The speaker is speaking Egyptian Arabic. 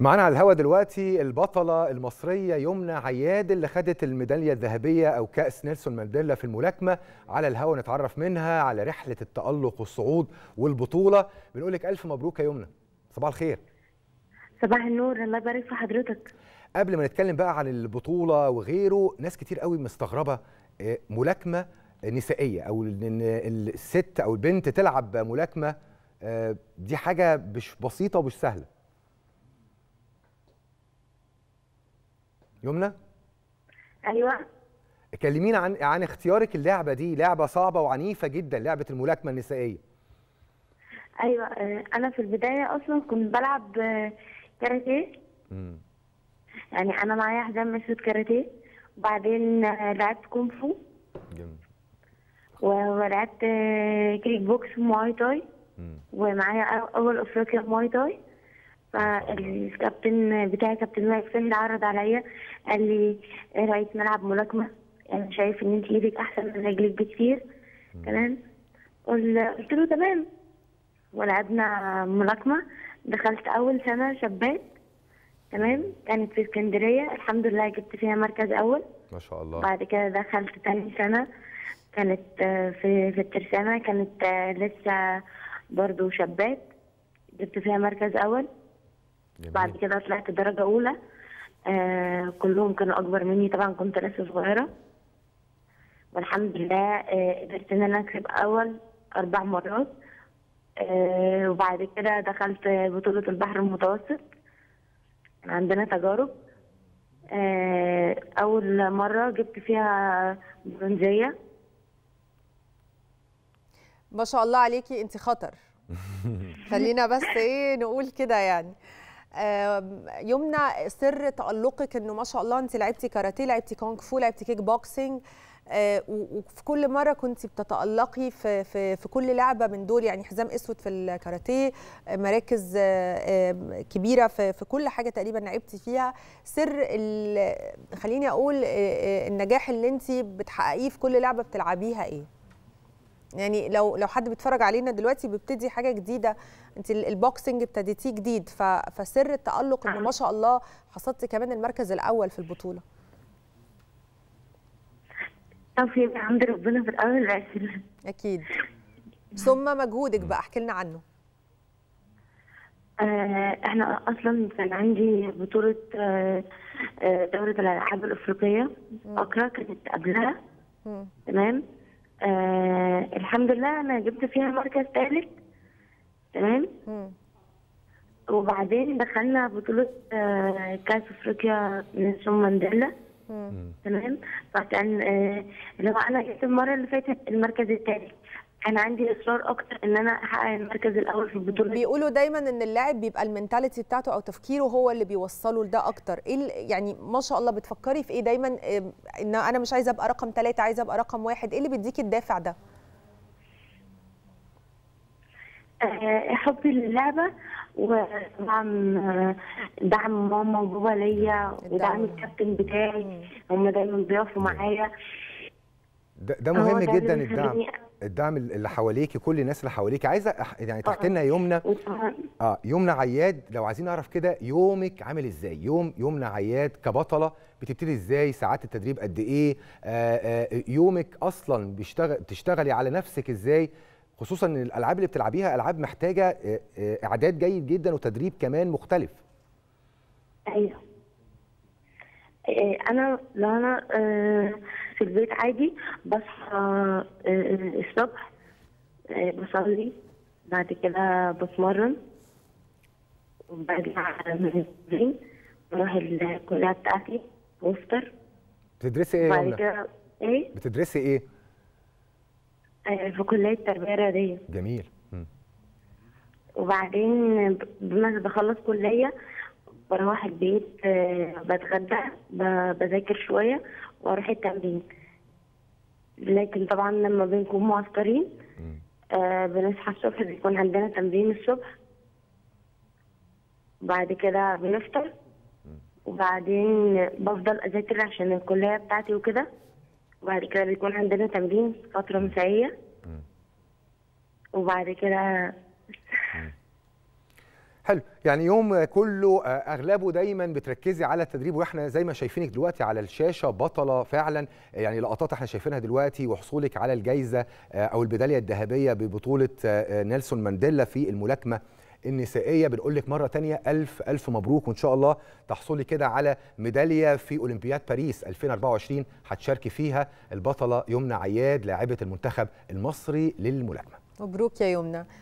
معانا على الهوا دلوقتي البطلة المصرية يمنى عياد اللي خدت الميدالية الذهبية أو كأس نيلسون مانديلا في الملاكمة على الهوا نتعرف منها على رحلة التألق والصعود والبطولة بنقول لك ألف مبروك يا يمنى صباح الخير صباح النور الله يبارك في حضرتك قبل ما نتكلم بقى عن البطولة وغيره ناس كتير قوي مستغربة آه، ملاكمة نسائية أو إن الست أو البنت تلعب ملاكمة آه، دي حاجة مش بسيطة ومش سهلة يمنى ايوه كلمينا عن عن اختيارك اللعبه دي لعبه صعبه وعنيفه جدا لعبه الملاكمه النسائيه ايوه آه، انا في البدايه اصلا كنت بلعب آه، كاراتيه امم يعني انا معايا حزام اسود كاراتيه وبعدين آه، لعبت كونغ فو جميل ولعبت آه، كيك بوكس ومواي تاي مم. ومعايا أو- اول افريقيا مواي تاي فالكابتن بتاعي كابتن مايك فهمي عرض عليا قال لي ايه رايك نلعب ملاكمه انا شايف ان انت ايدك احسن من رجلك بكتير تمام قل- قلت له تمام ولعبنا ملاكمه دخلت اول سنه شابات تمام كانت في اسكندريه الحمد لله جبت فيها مركز اول ما شاء الله بعد كده دخلت تاني سنة كانت آه، في في الترسانة كانت آه، لسه برضو شابات جبت فيها مركز أول بعد جميل كده طلعت درجة أولى آه كلهم كانوا أكبر مني طبعا كنت لسه صغيرة والحمد لله آه قدرت إن أنا أكسب أول أربع مرات آه وبعد كده دخلت بطولة البحر المتوسط كان عندنا تجارب آه، أول مرة جبت فيها برونزية ما شاء الله عليكي انت خطر خلينا بس ايه نقول كده يعني آم، يمنى سر تألقك انه ما شاء الله انت لعبتي كاراتيه لعبتي كونغ فو لعبتي كيك بوكسينج آه، و- وفي كل مره كنت بتتألقي في في في كل لعبه من دول يعني حزام اسود في الكاراتيه آه، مراكز آه، آم، كبيره في في كل حاجه تقريبا لعبتي فيها سر ال- خليني اقول آه، آه، النجاح اللي انت بتحققيه في كل لعبه بتلعبيها ايه يعني لو لو حد بيتفرج علينا دلوقتي بيبتدي حاجه جديده انت ال- البوكسنج ابتديتيه جديد ف- فسر التالق ان ما شاء الله حصدتي كمان المركز الاول في البطوله توفيق من عند ربنا في الأول والآخر اكيد ثم مجهودك بقى احكي لنا عنه آه، احنا أصلا كان عندي بطولة آه، آه، دورة الألعاب الأفريقية أكرا كانت قبلها مم. تمام آه الحمد لله أنا جبت فيها مركز ثالث تمام مم. وبعدين دخلنا بطولة آه كأس أفريقيا نيلسون مانديلا مم. تمام فكان آه، لو انا جبت المره اللي فاتت المركز الثالث كان عندي اصرار اكتر ان انا احقق المركز الاول في البطوله دي. بيقولوا دايما ان اللاعب بيبقى المينتاليتي بتاعته او تفكيره هو اللي بيوصله لده اكتر ايه ال- يعني ما شاء الله بتفكري في ايه دايما آم، ان انا مش عايزه ابقى رقم ثلاثة عايزه ابقى رقم واحد ايه اللي بيديكي الدافع ده آه، حبي للعبه وطبعا آه، دعم ماما وبابا ليا ودعم الكابتن بتاعي هم دايما بيقفوا معايا ده, ده هو مهم ده اللي جدا الدعم بيخليني- الدعم اللي حواليكي كل الناس اللي حواليكي عايزه أح- يعني تحكي لنا يا يمنى وطبعا اه يمنى عياد لو عايزين نعرف كده يومك عامل ازاي يوم يمنى عياد كبطله بتبتدي ازاي ساعات التدريب قد ايه آه آه يومك اصلا بيشتغل بتشتغلي على نفسك ازاي خصوصا ان الالعاب اللي بتلعبيها العاب محتاجه آه آه اعداد جيد جدا وتدريب كمان مختلف ايوه آه، انا لو انا آه، في البيت عادي بصحى آه، الصبح آه، بصلي بعد كده بتمرن وبرجع من التمرين بروح الكلية بتاعتي وافطر بتدرسي ايه يا وبعد يمنى كده ايه بتدرسي ايه آه، في كلية تربية رياضية جميل مم. وبعدين ب- لما بخلص كلية بروح البيت آه، بتغدى ب- بذاكر شوية واروح التمرين لكن طبعا لما بنكون معسكرين مم. آه، بنصحى الصبح بيكون عندنا تمرين الصبح بعد كده بنفطر وبعدين بفضل اذاكر عشان الكلية بتاعتي وكده وبعد كده بيكون عندنا تمرين فترة مسائية مم. وبعد كده حلو يعني يوم كله اغلبه دايما بتركزي على التدريب واحنا زي ما شايفينك دلوقتي على الشاشه بطله فعلا يعني لقطات احنا شايفينها دلوقتي وحصولك على الجائزه او الميداليه الذهبيه ببطوله نيلسون مانديلا في الملاكمه النسائيه بنقول لك مره تانية الف الف مبروك وان شاء الله تحصلي كده على ميداليه في اولمبياد باريس 2024 هتشاركي فيها البطله يمنى عياد لاعبه المنتخب المصري للملاكمه مبروك يا يمنى